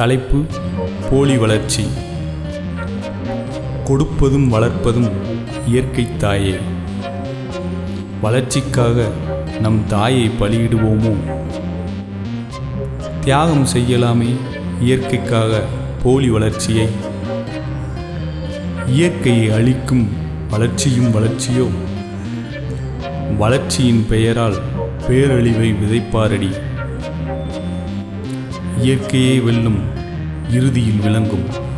தலைப்பு போலி வளர்ச்சி கொடுப்பதும் வளர்ப்பதும் இயற்கை தாயே வளர்ச்சிக்காக நம் தாயை பலியிடுவோமோ தியாகம் செய்யலாமே இயற்கைக்காக போலி வளர்ச்சியை இயற்கையை அழிக்கும் வளர்ச்சியும் வளர்ச்சியோ வளர்ச்சியின் பெயரால் பேரழிவை விதைப்பாரடி இயற்கையே வெல்லும் இறுதியில் விளங்கும்